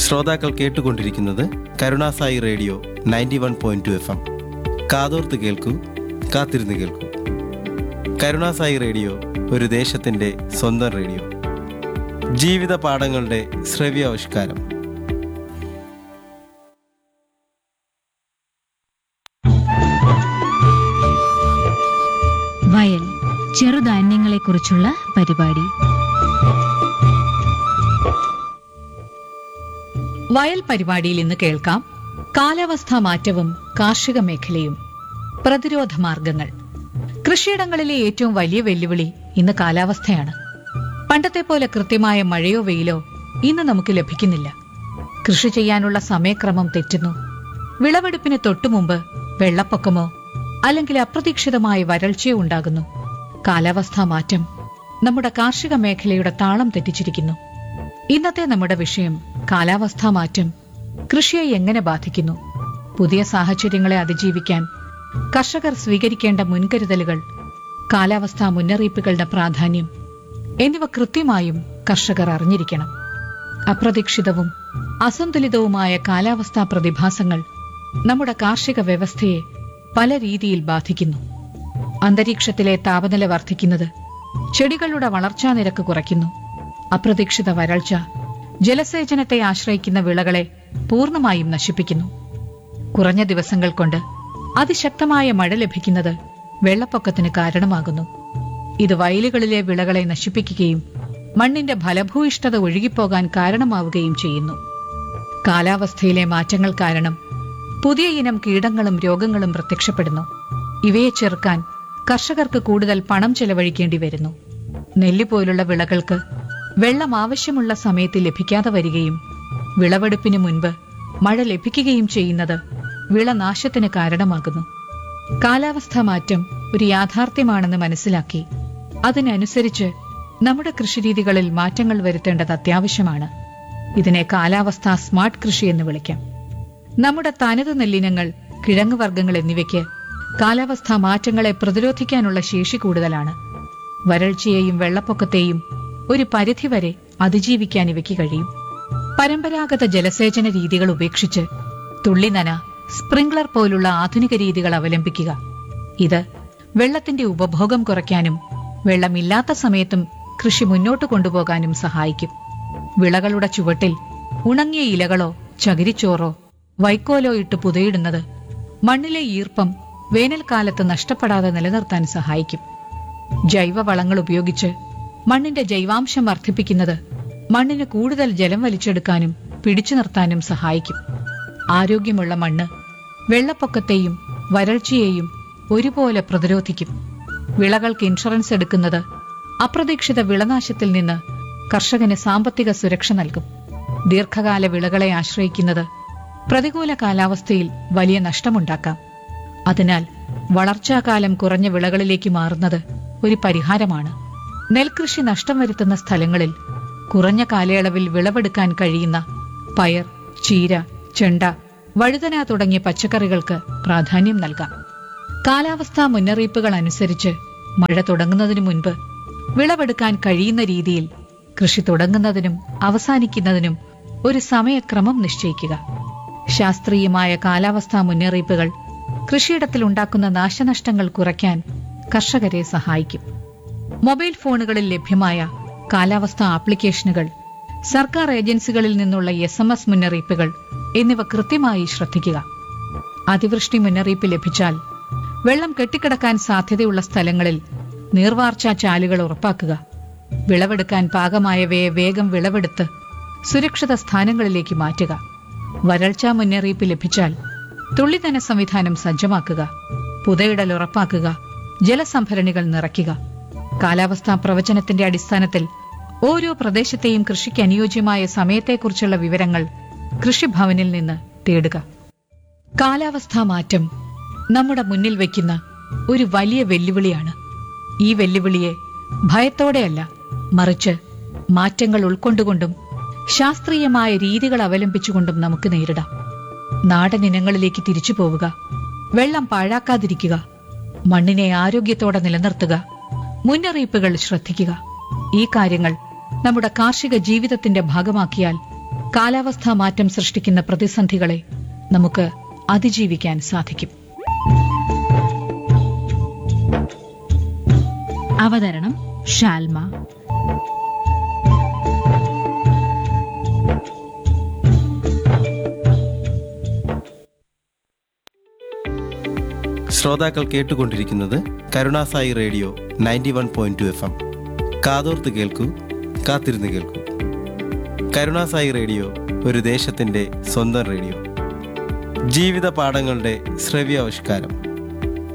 ശ്രോതാക്കൾ കേട്ടുകൊണ്ടിരിക്കുന്നത് Karunasai radio ninety one point two F M കാതോർത്ത് കേൾക്കൂ കാത്തിരുന്ന് കേൾക്കൂ കരുണാസായി റേഡിയോ ഒരു ദേശത്തിൻ്റെ സ്വന്തം റേഡിയോ ജീവിത പാഠങ്ങളുടെ ശ്രവ്യാവിഷ്കാരം വയൽ ചെറുധാന്യങ്ങളെക്കുറിച്ചുള്ള പരിപാടി വയൽ പരിപാടിയിൽ ഇന്ന് കേൾക്കാം കാലാവസ്ഥാ മാറ്റവും കാർഷിക മേഖലയും പ്രതിരോധ മാർഗങ്ങൾ കൃഷിയിടങ്ങളിലെ ഏറ്റവും വലിയ വെല്ലുവിളി ഇന്ന് കാലാവസ്ഥയാണ് പണ്ടത്തെ പോലെ കൃത്യമായ മഴയോ വെയിലോ ഇന്ന് നമുക്ക് ലഭിക്കുന്നില്ല കൃഷി ചെയ്യാനുള്ള സമയക്രമം തെറ്റുന്നു വിളവെടുപ്പിന് തൊട്ടുമുമ്പ് വെള്ളപ്പൊക്കമോ അല്ലെങ്കിൽ അപ്രതീക്ഷിതമായ വരൾച്ചയോ ഉണ്ടാകുന്നു കാലാവസ്ഥാ മാറ്റം നമ്മുടെ കാർഷിക മേഖലയുടെ താളം തെറ്റിച്ചിരിക്കുന്നു ഇന്നത്തെ നമ്മുടെ വിഷയം കാലാവസ്ഥാ മാറ്റം കൃഷിയെ എങ്ങനെ ബാധിക്കുന്നു പുതിയ സാഹചര്യങ്ങളെ അതിജീവിക്കാൻ കർഷകർ സ്വീകരിക്കേണ്ട മുൻകരുതലുകൾ കാലാവസ്ഥാ മുന്നറിയിപ്പുകളുടെ പ്രാധാന്യം എന്നിവ കൃത്യമായും കർഷകർ അറിഞ്ഞിരിക്കണം അപ്രതീക്ഷിതവും അസന്തുലിതവുമായ കാലാവസ്ഥാ പ്രതിഭാസങ്ങൾ നമ്മുടെ കാർഷിക വ്യവസ്ഥയെ പല രീതിയിൽ ബാധിക്കുന്നു അന്തരീക്ഷത്തിലെ താപനില വർദ്ധിക്കുന്നത് ചെടികളുടെ വളർച്ചാ നിരക്ക് കുറയ്ക്കുന്നു അപ്രതീക്ഷിത വരൾച്ച ജലസേചനത്തെ ആശ്രയിക്കുന്ന വിളകളെ പൂർണ്ണമായും നശിപ്പിക്കുന്നു കുറഞ്ഞ ദിവസങ്ങൾ കൊണ്ട് അതിശക്തമായ മഴ ലഭിക്കുന്നത് വെള്ളപ്പൊക്കത്തിന് കാരണമാകുന്നു ഇത് വയലുകളിലെ വിളകളെ നശിപ്പിക്കുകയും മണ്ണിന്റെ ഫലഭൂയിഷ്ഠത ഒഴുകിപ്പോകാൻ കാരണമാവുകയും ചെയ്യുന്നു കാലാവസ്ഥയിലെ മാറ്റങ്ങൾ കാരണം പുതിയ ഇനം കീടങ്ങളും രോഗങ്ങളും പ്രത്യക്ഷപ്പെടുന്നു ഇവയെ ചെറുക്കാൻ കർഷകർക്ക് കൂടുതൽ പണം ചെലവഴിക്കേണ്ടി വരുന്നു നെല്ല് പോലുള്ള വിളകൾക്ക് വെള്ളം ആവശ്യമുള്ള സമയത്ത് ലഭിക്കാതെ വരികയും വിളവെടുപ്പിന് മുൻപ് മഴ ലഭിക്കുകയും ചെയ്യുന്നത് വിളനാശത്തിന് കാരണമാകുന്നു കാലാവസ്ഥാ മാറ്റം ഒരു യാഥാർത്ഥ്യമാണെന്ന് മനസ്സിലാക്കി അതിനനുസരിച്ച് നമ്മുടെ കൃഷിരീതികളിൽ മാറ്റങ്ങൾ വരുത്തേണ്ടത് അത്യാവശ്യമാണ് ഇതിനെ കാലാവസ്ഥാ സ്മാർട്ട് കൃഷി എന്ന് വിളിക്കാം നമ്മുടെ തനത് നെല്ലിനങ്ങൾ കിഴങ്ങുവർഗ്ഗങ്ങൾ എന്നിവയ്ക്ക് കാലാവസ്ഥാ മാറ്റങ്ങളെ പ്രതിരോധിക്കാനുള്ള ശേഷി കൂടുതലാണ് വരൾച്ചയെയും വെള്ളപ്പൊക്കത്തെയും ഒരു പരിധിവരെ അതിജീവിക്കാൻ ഇവയ്ക്ക് കഴിയും പരമ്പരാഗത ജലസേചന രീതികൾ ഉപേക്ഷിച്ച് തുള്ളിനന സ്പ്രിംഗ്ലർ പോലുള്ള ആധുനിക രീതികൾ അവലംബിക്കുക ഇത് വെള്ളത്തിന്റെ ഉപഭോഗം കുറയ്ക്കാനും വെള്ളമില്ലാത്ത സമയത്തും കൃഷി മുന്നോട്ട് കൊണ്ടുപോകാനും സഹായിക്കും വിളകളുടെ ചുവട്ടിൽ ഉണങ്ങിയ ഇലകളോ ചകിരിച്ചോറോ വൈക്കോലോ ഇട്ട് പുതയിടുന്നത് മണ്ണിലെ ഈർപ്പം വേനൽക്കാലത്ത് നഷ്ടപ്പെടാതെ നിലനിർത്താൻ സഹായിക്കും ജൈവവളങ്ങൾ ഉപയോഗിച്ച് മണ്ണിന്റെ ജൈവാംശം വർദ്ധിപ്പിക്കുന്നത് മണ്ണിന് കൂടുതൽ ജലം വലിച്ചെടുക്കാനും പിടിച്ചു നിർത്താനും സഹായിക്കും ആരോഗ്യമുള്ള മണ്ണ് വെള്ളപ്പൊക്കത്തെയും വരൾച്ചയെയും ഒരുപോലെ പ്രതിരോധിക്കും വിളകൾക്ക് ഇൻഷുറൻസ് എടുക്കുന്നത് അപ്രതീക്ഷിത വിളനാശത്തിൽ നിന്ന് കർഷകന് സാമ്പത്തിക സുരക്ഷ നൽകും ദീർഘകാല വിളകളെ ആശ്രയിക്കുന്നത് പ്രതികൂല കാലാവസ്ഥയിൽ വലിയ നഷ്ടമുണ്ടാക്കാം അതിനാൽ വളർച്ചാകാലം കുറഞ്ഞ വിളകളിലേക്ക് മാറുന്നത് ഒരു പരിഹാരമാണ് നെൽകൃഷി നഷ്ടം വരുത്തുന്ന സ്ഥലങ്ങളിൽ കുറഞ്ഞ കാലയളവിൽ വിളവെടുക്കാൻ കഴിയുന്ന പയർ ചീര ചെണ്ട വഴുതന തുടങ്ങിയ പച്ചക്കറികൾക്ക് പ്രാധാന്യം നൽകാം കാലാവസ്ഥാ മുന്നറിയിപ്പുകൾ അനുസരിച്ച് മഴ തുടങ്ങുന്നതിനു മുൻപ് വിളവെടുക്കാൻ കഴിയുന്ന രീതിയിൽ കൃഷി തുടങ്ങുന്നതിനും അവസാനിക്കുന്നതിനും ഒരു സമയക്രമം നിശ്ചയിക്കുക ശാസ്ത്രീയമായ കാലാവസ്ഥാ മുന്നറിയിപ്പുകൾ കൃഷിയിടത്തിൽ ഉണ്ടാക്കുന്ന നാശനഷ്ടങ്ങൾ കുറയ്ക്കാൻ കർഷകരെ സഹായിക്കും മൊബൈൽ ഫോണുകളിൽ ലഭ്യമായ കാലാവസ്ഥാ ആപ്ലിക്കേഷനുകൾ സർക്കാർ ഏജൻസികളിൽ നിന്നുള്ള എസ് എം എസ് മുന്നറിയിപ്പുകൾ എന്നിവ കൃത്യമായി ശ്രദ്ധിക്കുക അതിവൃഷ്ടി മുന്നറിയിപ്പ് ലഭിച്ചാൽ വെള്ളം കെട്ടിക്കിടക്കാൻ സാധ്യതയുള്ള സ്ഥലങ്ങളിൽ നീർവാർച്ചാ ചാലുകൾ ഉറപ്പാക്കുക വിളവെടുക്കാൻ പാകമായവയെ വേഗം വിളവെടുത്ത് സുരക്ഷിത സ്ഥാനങ്ങളിലേക്ക് മാറ്റുക വരൾച്ചാ മുന്നറിയിപ്പ് ലഭിച്ചാൽ തുള്ളിതന സംവിധാനം സജ്ജമാക്കുക പുതയിടൽ ഉറപ്പാക്കുക ജലസംഭരണികൾ നിറയ്ക്കുക കാലാവസ്ഥാ പ്രവചനത്തിന്റെ അടിസ്ഥാനത്തിൽ ഓരോ പ്രദേശത്തെയും കൃഷിക്ക് അനുയോജ്യമായ സമയത്തെക്കുറിച്ചുള്ള വിവരങ്ങൾ കൃഷിഭവനിൽ നിന്ന് തേടുക കാലാവസ്ഥാ മാറ്റം നമ്മുടെ മുന്നിൽ വയ്ക്കുന്ന ഒരു വലിയ വെല്ലുവിളിയാണ് ഈ വെല്ലുവിളിയെ ഭയത്തോടെയല്ല മറിച്ച് മാറ്റങ്ങൾ ഉൾക്കൊണ്ടുകൊണ്ടും ശാസ്ത്രീയമായ രീതികൾ അവലംബിച്ചുകൊണ്ടും നമുക്ക് നേരിടാം നാടൻ ഇനങ്ങളിലേക്ക് തിരിച്ചു പോവുക വെള്ളം പാഴാക്കാതിരിക്കുക മണ്ണിനെ ആരോഗ്യത്തോടെ നിലനിർത്തുക മുന്നറിയിപ്പുകൾ ശ്രദ്ധിക്കുക ഈ കാര്യങ്ങൾ നമ്മുടെ കാർഷിക ജീവിതത്തിന്റെ ഭാഗമാക്കിയാൽ കാലാവസ്ഥാ മാറ്റം സൃഷ്ടിക്കുന്ന പ്രതിസന്ധികളെ നമുക്ക് അതിജീവിക്കാൻ സാധിക്കും അവതരണം ഷാൽമ ശ്രോതാക്കൾ കേട്ടുകൊണ്ടിരിക്കുന്നത് Karunasai radio ninety one point two F M കാതോർത്ത് കേൾക്കൂ കാത്തിരുന്ന് കേൾക്കൂ കരുണാസായി റേഡിയോ ഒരു ദേശത്തിൻ്റെ സ്വന്തം റേഡിയോ ജീവിത പാഠങ്ങളുടെ ശ്രവ്യാവിഷ്കാരം